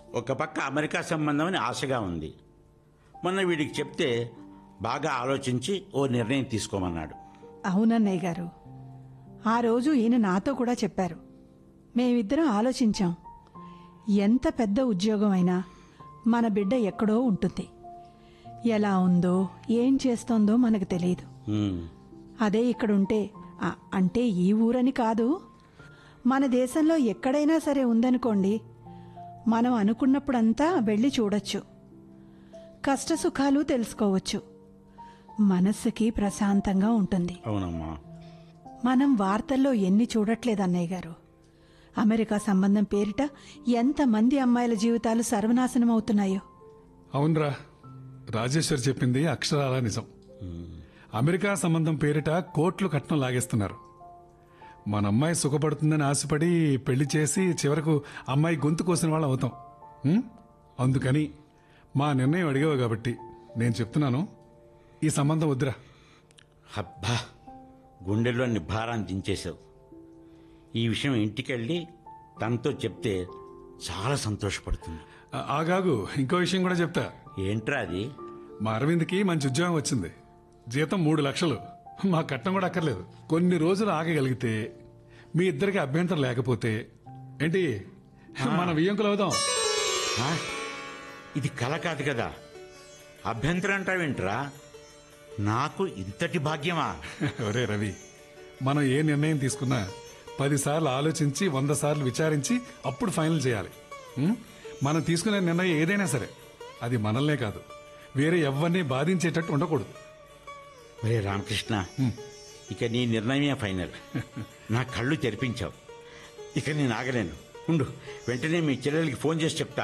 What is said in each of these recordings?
ఒక పక్క అమెరికా సంబంధం అని ఆశగా ఉంది మొన్న వీడికి చెప్తే బాగా ఆలోచించి ఓ నిర్ణయం తీసుకోమన్నాడు అవునన్నయ్య గారు ఆ రోజు ఈయన నాతో కూడా చెప్పారు మేమిద్దరం ఆలోచించాం ఎంత పెద్ద ఉద్యోగం అయినా మన బిడ్డ ఎక్కడో ఉంటుంది ఎలా ఉందో ఏం చేస్తోందో మనకు తెలియదు ఉమ్, అదే ఇక్కడుంటే ఆ, అంటే ఈ ఊరని కాదు మన దేశంలో ఎక్కడైనా సరే ఉందనుకోండి మనం అనుకున్నప్పుడంతా వెళ్ళి చూడొచ్చు కష్టసుఖాలు తెలుసుకోవచ్చు మనస్సుకి ప్రశాంతంగా ఉంటుంది అవునమ్మా మనం వార్తల్లో ఎన్ని చూడట్లేదు అన్నయ్య గారు అమెరికా సంబంధం పేరిట ఎంతమంది అమ్మాయిల జీవితాలు సర్వనాశనం అవుతున్నాయో అవునరా రాజేశ్వర్ చెప్పింది అక్షరాల నిజం అమెరికా సంబంధం పేరిట కోట్లు కట్నం లాగేస్తున్నారు మన అమ్మాయి సుఖపడుతుందని ఆశపడి పెళ్లి చేసి చివరకు అమ్మాయి గొంతు కోసిన వాళ్ళం అవుతాం ఉం? అందుకని మా నిర్ణయం అడిగావు కాబట్టి నేను చెప్తున్నాను ఈ సంబంధం వద్దురా అబ్బా గుండెల్లోని భారాన్ని దించేశావు ఈ విషయం ఇంటికెళ్ళి తనతో చెప్తే చాలా సంతోషపడుతుంది ఆ- ఆగాగు ఇంకో విషయం కూడా చెప్తా ఏంట్రా అది మా అరవింద్కి మంచి ఉద్యోగం వచ్చింది జీతం మూడు లక్షలు మా కట్నం కూడా అక్కర్లేదు కొన్ని రోజులు ఆగగలిగితే మీ ఇద్దరికి అభ్యంతరం లేకపోతే ఏంటి మన వియ్యంకులు అవుదాం ఆ? ఇది కల కాదు కదా అభ్యంతరం అంటావేంట్రా నాకు ఇంతటి భాగ్యమా ఒరే రవి మనం ఏ నిర్ణయం తీసుకున్నా పదిసార్లు ఆలోచించి వంద సార్లు విచారించి అప్పుడు ఫైనల్ చేయాలి ఉం? మనం తీసుకునే నిర్ణయం ఏదైనా సరే అది మనల్నే కాదు వేరే ఎవరిని బాధించేటట్టు ఉండకూడదు ఒరే రామకృష్ణ ఇక నీ నిర్ణయమే ఫైనల్ నా కళ్ళు తెరిపించావు ఇక నేను ఆగలేను ఉండు వెంటనే మీ చెల్లెలకి ఫోన్ చేసి చెప్తా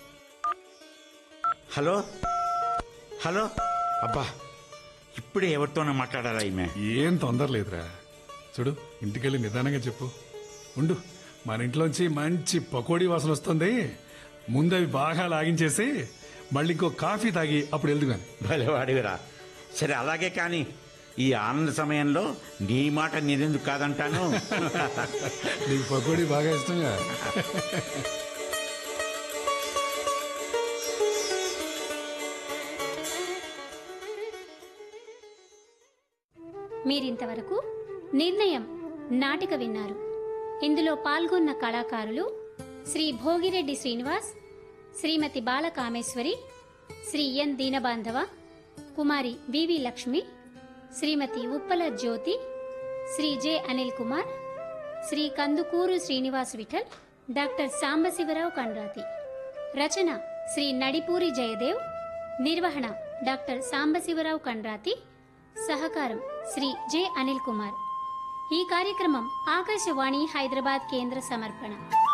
హలో హలో అబ్బా ఇప్పుడే ఎవరితోనో మాట్లాడాలా ఈమె ఏం తొందర లేదురా చూడు ఇంటికెళ్ళి నిదానంగా చెప్పు ఉండు మన ఇంట్లోంచి మంచి పకోడీ వాసన వస్తుంది ముందు అవి బాగా లాగించేసి మళ్ళీ ఇంకో కాఫీ తాగి అప్పుడు వెళ్దు గాని భలేవాడివిరా సరే అలాగే కానీ ఈ ఆనంద సమయంలో నీ మాట నేనెందుకు కాదంటాను నీకు పకోడీ బాగా ఇష్టంగా మీరింతవరకు నిర్ణయం నాటిక విన్నారు ఇందులో పాల్గొన్న కళాకారులు Shri Bhogireddy Srinivas Shrimati Balakameswari Shri N Deenabandhava Kumari V V Lakshmi Shrimati Uppala Jyothi Shri J Anil Kumar Shri Kandukuru Srinivas Vittal doctor Sambasiva Rao Kandrathi రచన శ్రీ నడిపూరి జయదేవ్ నిర్వహణ డాక్టర్ సాంబశివరావు కండ్రాతి సహకారం శ్రీ జె అనిల్ కుమార్ ఈ కార్యక్రమం ఆకాశవాణి హైదరాబాద్ కేంద్ర సమర్పణ